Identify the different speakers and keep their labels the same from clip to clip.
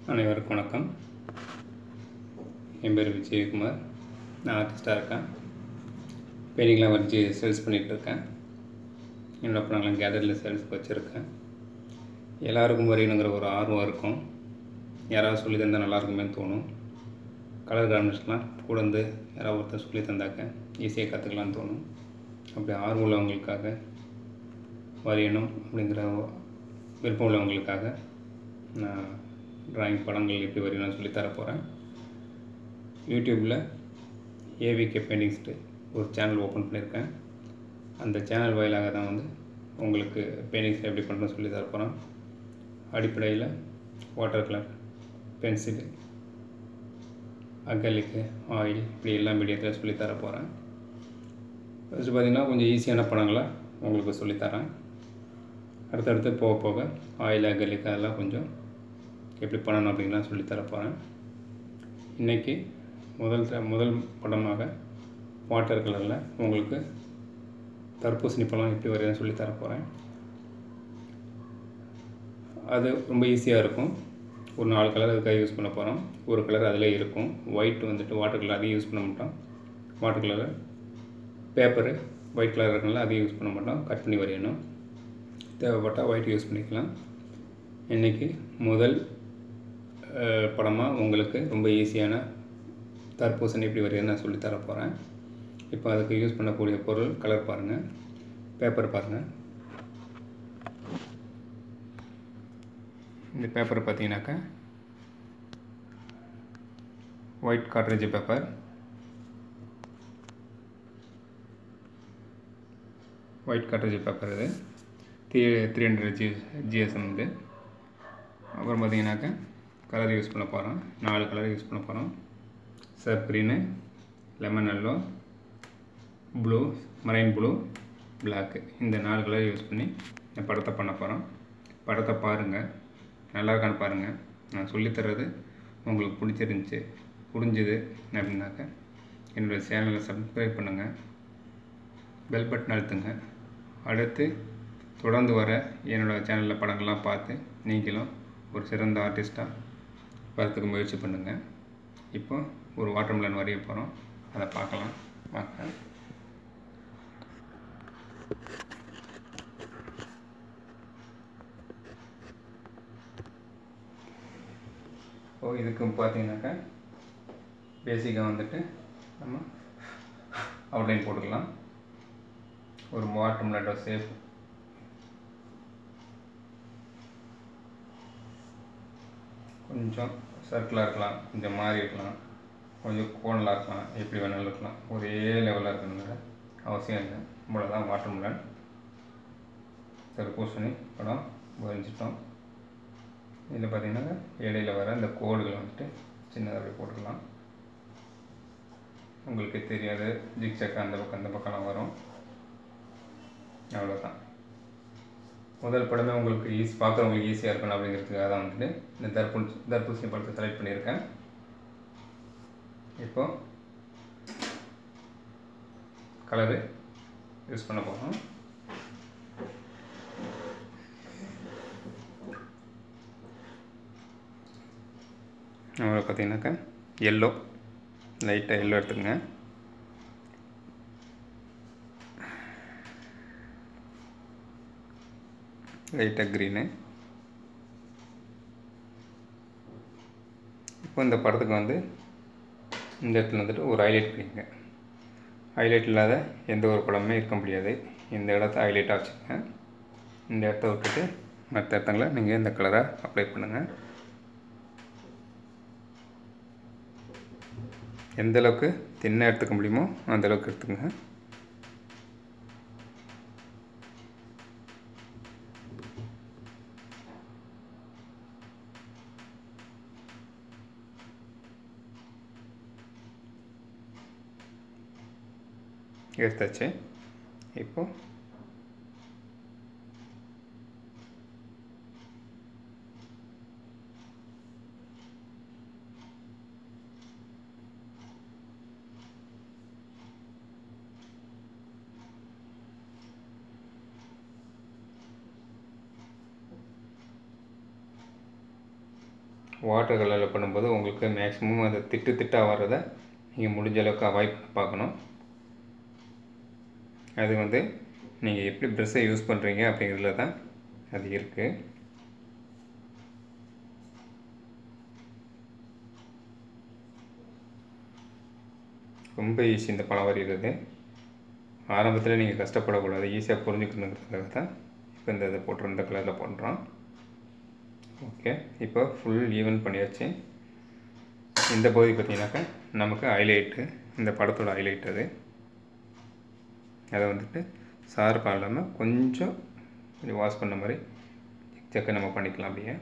Speaker 1: அனைவருக்கும் வணக்கம் என் பேர் விஜயகுமார் நான் ஆர்டிஸ்டாக இருக்கேன் பெயிண்டிங்லாம் வரைஞ்சி சேல்ஸ் பண்ணிகிட்ருக்கேன் என்னோடய படங்கள்லாம் கேலரியில் சேல்ஸ்க்கு வச்சுருக்கேன் எல்லாருக்கும் வரையணுங்கிற ஒரு ஆர்வம் இருக்கும் யாராவது சொல்லி தந்தால் நல்லா இருக்குமேன்னு தோணும் கலர் கார்மெண்ட்ஸ்லாம் கூட இருந்து யாராவது ஒருத்தர் சொல்லி தந்தாக்க ஈஸியாக கற்றுக்கலான்னு தோணும் அப்படி ஆர்வம் உள்ளவங்களுக்காக வரையணும் அப்படிங்கிற விருப்பம் உள்ளவங்களுக்காக நான் ட்ராயிங் படங்கள் எப்படி வரையணும்னு சொல்லி தர போகிறேன் யூடியூப்பில் ஏவிகே பெயிண்டிங்ஸ்ட்டு ஒரு சேனல் ஓப்பன் பண்ணியிருக்கேன் அந்த சேனல் வாயிலாக தான் வந்து உங்களுக்கு பெயிண்டிங்ஸ் எப்படி பண்ணுறோன்னு சொல்லி தர போகிறேன் அடிப்படையில் வாட்டர் கலர் பென்சில் அக்கலிக்கு ஆயில் இப்படி எல்லா மீடியத்தில் சொல்லி தர போகிறேன் ஃபஸ்ட்டு பார்த்திங்கன்னா கொஞ்சம் ஈஸியான படங்களை உங்களுக்கு சொல்லித்தரேன் அடுத்தடுத்து போக போக ஆயில் அகலிக்கு அதெல்லாம் கொஞ்சம் எப்படி பண்ணணும் அப்படின்லாம் சொல்லி தர போகிறேன் இன்றைக்கி முதல் த- முதல் படமாக வாட்டர் கலரில் உங்களுக்கு தர்பூசணி பழம் எப்படி வரையணும்னு சொல்லி தர போகிறேன் அது ரொம்ப ஈஸியாக இருக்கும் ஒரு நாலு கலர் அதுக்காக யூஸ் பண்ண போகிறோம் ஒரு கலர் அதிலே இருக்கும் ஒயிட் வந்துட்டு வாட்டர் கலர் அதையும் யூஸ் பண்ண மாட்டோம் water colour paper white colour இருக்கனால அதையும் யூஸ் பண்ண மாட்டோம் கட் பண்ணி வரையணும் தேவைப்பட்டால் ஒயிட் யூஸ் பண்ணிக்கலாம் இன்றைக்கி முதல் படமாக உங்களுக்கு ரொம்ப ஈஸியான தர்பூசணி எப்படி வரையணும் நான் சொல்லித் தர போகிறேன் இப்போ அதுக்கு யூஸ் பண்ணக்கூடிய பொருள் கலர் பாருங்கள் பேப்பர் பாருங்கள் இந்த பேப்பர் பார்த்தீங்கன்னாக்கா white cartridge paper white cartridge paper இது three three hundred G GSM இது அப்புறம் பார்த்தீங்கன்னாக்கா கலர் யூஸ் பண்ண போகிறோம் நாலு கலர் யூஸ் பண்ண போகிறோம் sap green lemon yellow blue marine blue black இந்த நாலு கலர் யூஸ் பண்ணி இந்த படத்தை பண்ண போகிறோம் படத்தை பாருங்கள் நல்லா இருக்கான்னு பாருங்கள் நான் சொல்லித்தர்றது உங்களுக்கு பிடிச்சிருந்துச்சி புரிஞ்சுது அப்படின்னாக்கா என்னுடைய சேனலை சப்ஸ்கிரைப் பண்ணுங்கள் பெல் பட்டன் அழுத்துங்க அடுத்து தொடர்ந்து வர என்னோடய சேனலில் படங்கள்லாம் பார்த்து நீங்களும் ஒரு சிறந்த ஆர்டிஸ்ட்டாக வரத்துக்கு முயற்சி பண்ணுங்கள் இப்போ ஒரு வாட்டர்மெலன் வரைய போகிறோம் அதை பார்க்கலாம் வாங்க ஓ இதுக்கு பார்த்தீங்கன்னாக்கா பேசிக்காக வந்துட்டு நம்ம அவுட்லைன் போட்டுக்கலாம் ஒரு வாட்டர் மில்லட்டோ சேஃப் கொஞ்சம் சர்க்கிளாக இருக்கலாம் கொஞ்சம் மாறி இருக்கலாம் கொஞ்சம் கோணலாக இருக்கலாம் எப்படி வேணாலும் இருக்கலாம் ஒரே லெவலில் இருக்கணுங்கிற அவசியம் இல்லை இவ்வளோதான் வாட்டர் மில்லன் தர்பூசணி படம் வரைஞ்சிட்டோம் இதில் பார்த்தீங்கன்னா இடையில வர இந்த கோடுகள் வந்துட்டு சின்னதாக அப்படியே போட்டுக்கலாம் உங்களுக்கு தெரியாது ஜிக்சக் அந்த பக்கம் அந்த பக்கம்லாம் வரும் அவ்வளோதான் முதல் படமே உங்களுக்கு ஈஸி பார்க்குறவங்களுக்கு ஈஸியாக இருக்கணும் அப்படிங்கிறதுக்காக தான் வந்துட்டு இந்த தர்பூசணி தர்பூசணி படத்தை செலக்ட் பண்ணியிருக்கேன் இப்போ கலரு யூஸ் பண்ண போகிறோம் நம்மளை பார்த்தீங்கன்னாக்கா எல்லோ லைட்டாக எல்லோ எடுத்துக்கங்க லைட்டாக க்ரீனு இப்போ இந்த படத்துக்கு வந்து இந்த இடத்துல வந்துட்டு ஒரு ஹைலைட் பண்ணிக்கங்க ஹைலைட் இல்லாத எந்த ஒரு படமுமே இருக்க முடியாது இந்த இடத்த ஹைலைட்டாக வச்சுக்கோங்க இந்த இடத்த விட்டுட்டு மற்ற இடத்துல நீங்கள் இந்த கலரை அப்ளை பண்ணுங்கள் எந்த அளவுக்கு தின்ன எடுத்துக்க முடியுமோ அந்த அளவுக்கு எடுத்துக்கங்க எடுத்தாச்சு இப்போ வாட்டர் கலரில் பண்ணும்போது உங்களுக்கு மேக்ஸிமம் அந்த திட்டு திட்டாக வர்றதை நீங்கள் முடிஞ்ச அளவுக்கு அவாய்ட் பண்ண பார்க்கணும் அது வந்து நீங்கள் எப்படி ப்ரெஷ்ஷை யூஸ் பண்ணுறீங்க அப்படிங்கிறதுல தான் அது இருக்குது ரொம்ப ஈஸி இந்த பழம் வரைகிறது ஆரம்பத்தில் நீங்கள் கஷ்டப்படக்கூடாது ஈஸியாக புரிஞ்சுக்கணுங்கிறதுக்காக தான் இப்போ இந்த இதை போட்டு இந்த கலரில் பண்ணுறோம் ஓகே இப்போ ஃபுல் ஈவன் பண்ணியாச்சு இந்த பகுதி பார்த்தீங்கன்னாக்கா நமக்கு ஹைலைட்டு இந்த படத்தோட ஹைலைட் அது அதை வந்துட்டு சார்பாக இல்லாமல் கொஞ்சம் கொஞ்சம் வாஷ் பண்ண மாதிரி செக்கை நம்ம பண்ணிக்கலாம் அப்படியே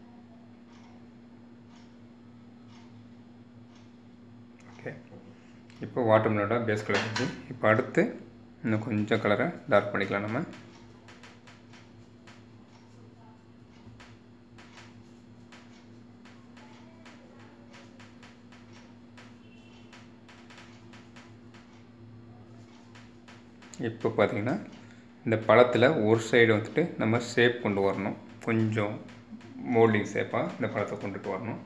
Speaker 1: ஓகே இப்போ வாட்டர்மெலோட பேஸ் கலர் இருக்கு இப்போ அடுத்து இன்னும் கொஞ்சம் கலரை டார்க் பண்ணிக்கலாம் நம்ம இப்போ பார்த்தீங்கன்னா இந்த பழத்தில் ஒரு சைடு வந்துட்டு நம்ம ஷேப் கொண்டு வரணும் கொஞ்சம் மோல்டிங் ஷேப்பாக இந்த பழத்தை கொண்டுட்டு வரணும்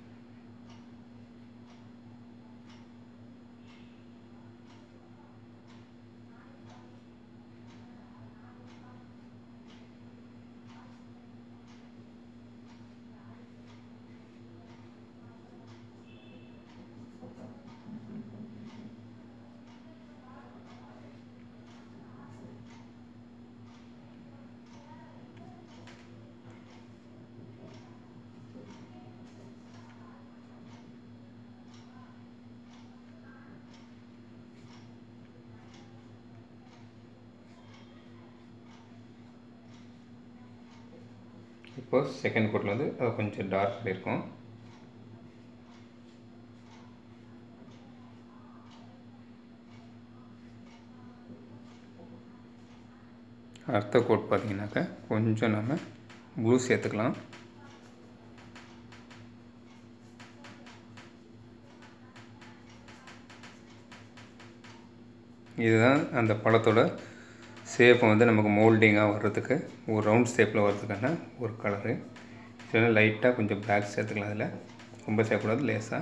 Speaker 1: இப்போ செகண்ட் கோட்டில் வந்து அது கொஞ்சம் டார்க் இருக்கும் அடுத்த கோட் பார்த்தீங்கன்னாக்கா கொஞ்சம் நம்ம ப்ளூ சேர்த்துக்கலாம் இதுதான் அந்த பழத்தோட ஷேப்பை வந்து நமக்கு மோல்டிங்காக வர்றதுக்கு ஒரு ரவுண்ட் ஷேப்பில் வர்றதுக்கான ஒரு கலரு இதெல்லாம் லைட்டாக கொஞ்சம் பிளாக் சேர்த்துக்கலாம் அதில் ரொம்ப சேர்க்கக்கூடாது லேசாக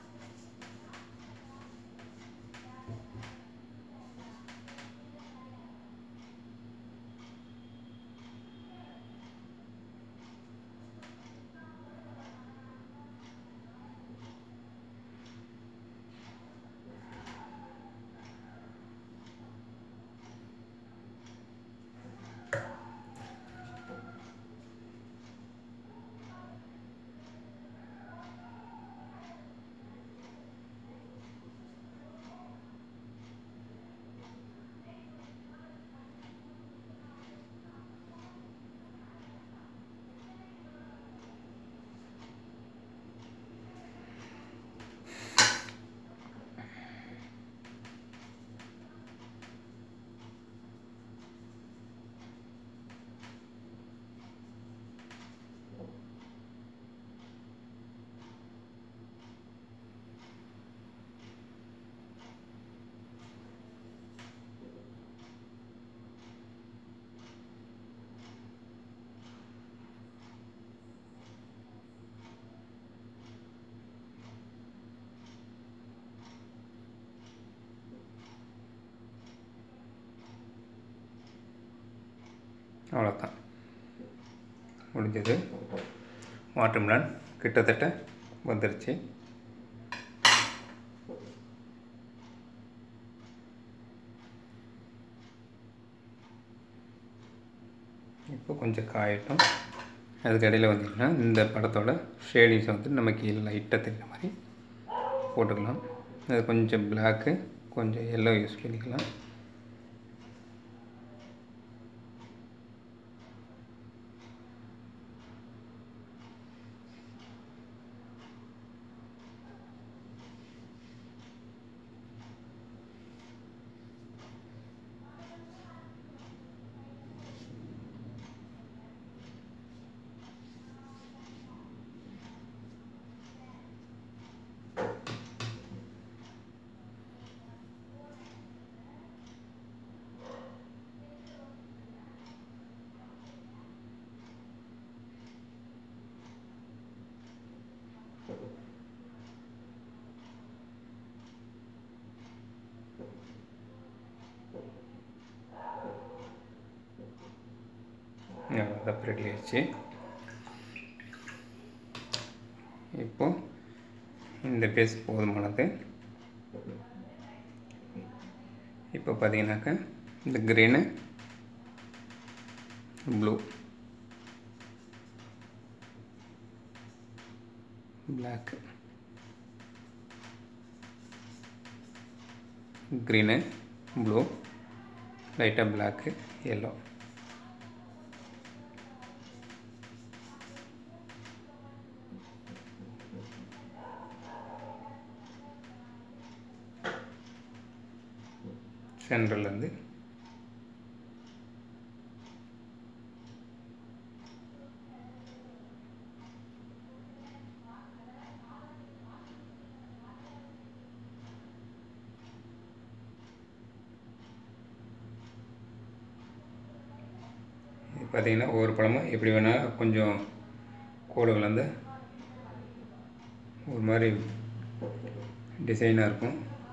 Speaker 1: அவ்வளோதான் முடிஞ்சது வாட்டர்மெலன் கிட்டத்தட்ட வந்துருச்சு இப்போ கொஞ்சம் காயட்டும் அதுக்கு இடையில் வந்தீங்கன்னா இந்த படத்தோட ஷேடிங்ஸை வந்து நம்ம கீழே லைட்டாக தெரிஞ்ச மாதிரி போட்டுக்கலாம் அது கொஞ்சம் பிளாக்கு கொஞ்சம் எல்லோ யூஸ் பண்ணிக்கலாம் அவ்வளோதான் ரெடி ஆயிடுச்சு இப்போ இந்த பேஸ் போதுமானது இப்போ பார்த்தீங்கன்னாக்கா இந்த green blue black green blue லைட்டாக பிளாக்கு எல்லோ சென்ட்ரல்லேருந்து இது பார்த்தீங்கன்னா ஒவ்வொரு பழமும் எப்படி வேணால் கொஞ்சம் கோடுகள் வந்து ஒரு மாதிரி டிசைனாக இருக்கும்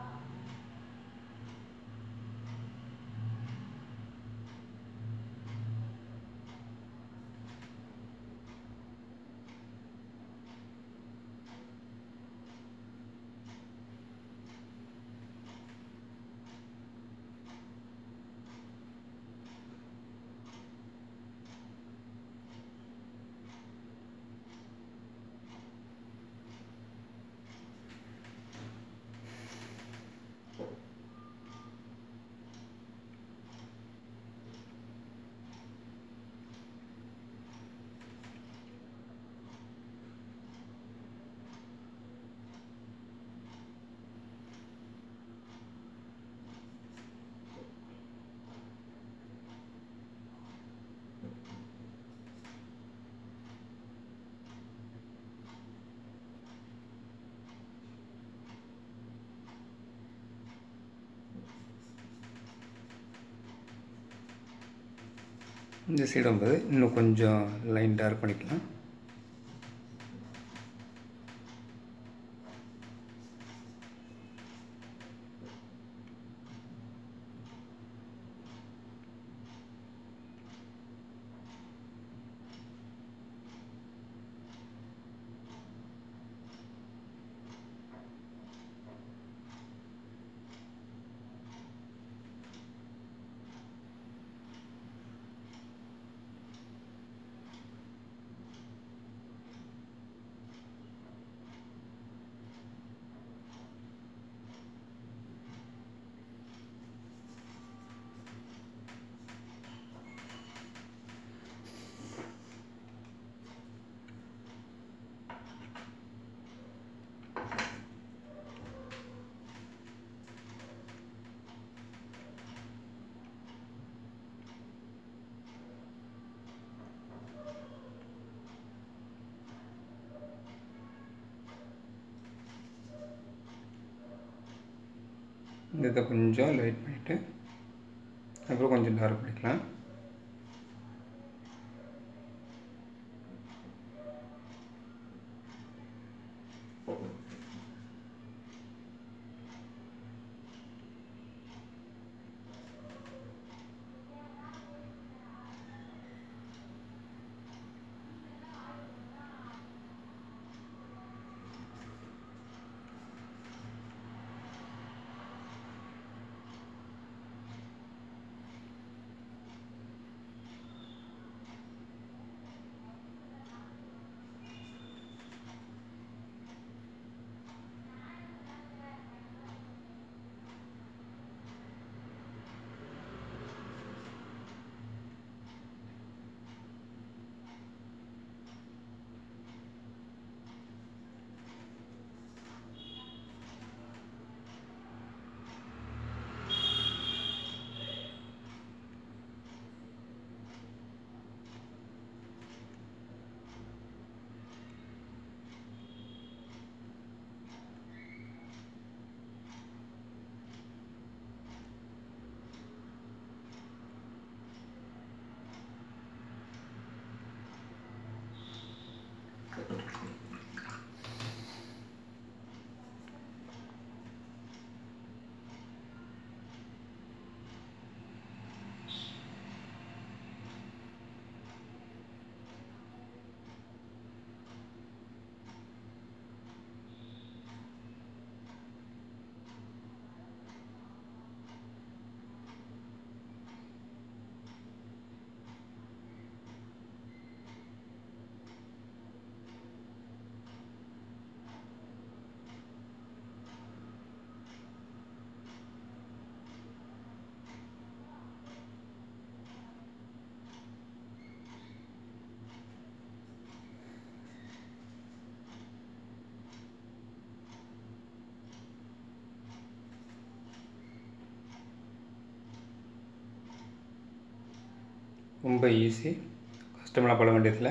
Speaker 1: இந்த சைடு வந்து இன்னும் கொஞ்சம் லைன் டார்க் பண்ணிக்கலாம் இந்த இதை கொஞ்சம் லைட் பண்ணிவிட்டு அப்புறம் கொஞ்சம் டார்க் பண்ணிக்கலாம் ரொம்ப ஈஸி கஷ்டமெல்லாம் பட வேண்டியதில்லை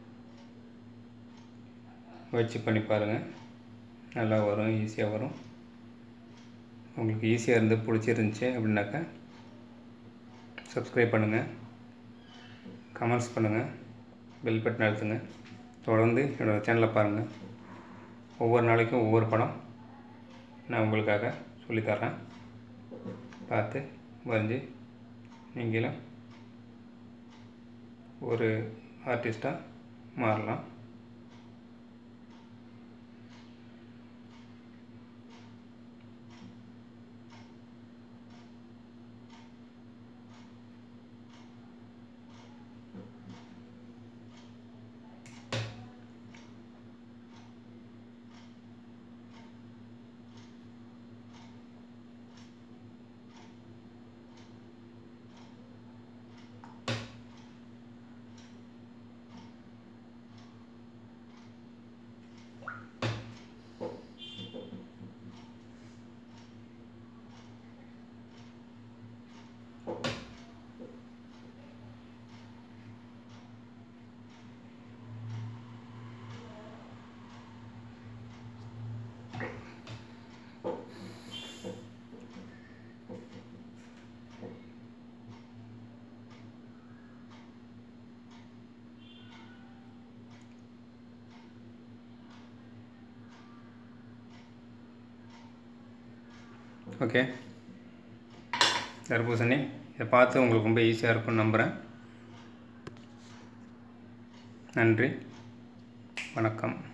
Speaker 1: முயற்சி பண்ணி பாருங்கள் நல்லா வரும் ஈஸியாக வரும் உங்களுக்கு ஈஸியாக இருந்து பிடிச்சிருந்துச்சி அப்படின்னாக்கா சப்ஸ்கிரைப் பண்ணுங்கள் கமெண்ட்ஸ் பண்ணுங்கள் பெல் பட்டன் அழுத்துங்க தொடர்ந்து என்னோடய சேனலை பாருங்கள் ஒவ்வொரு நாளைக்கும் ஒவ்வொரு படம் நான் உங்களுக்காக சொல்லித்தரேன் பார்த்து வரைஞ்சி நீங்களும் ஒரு ஆர்டிஸ்ட்டாக மாறலாம் ஓகே தர்பூசணி இதை பார்த்து உங்களுக்கு ரொம்ப ஈஸியாக இருக்கும்னு நம்புகிறேன் நன்றி வணக்கம்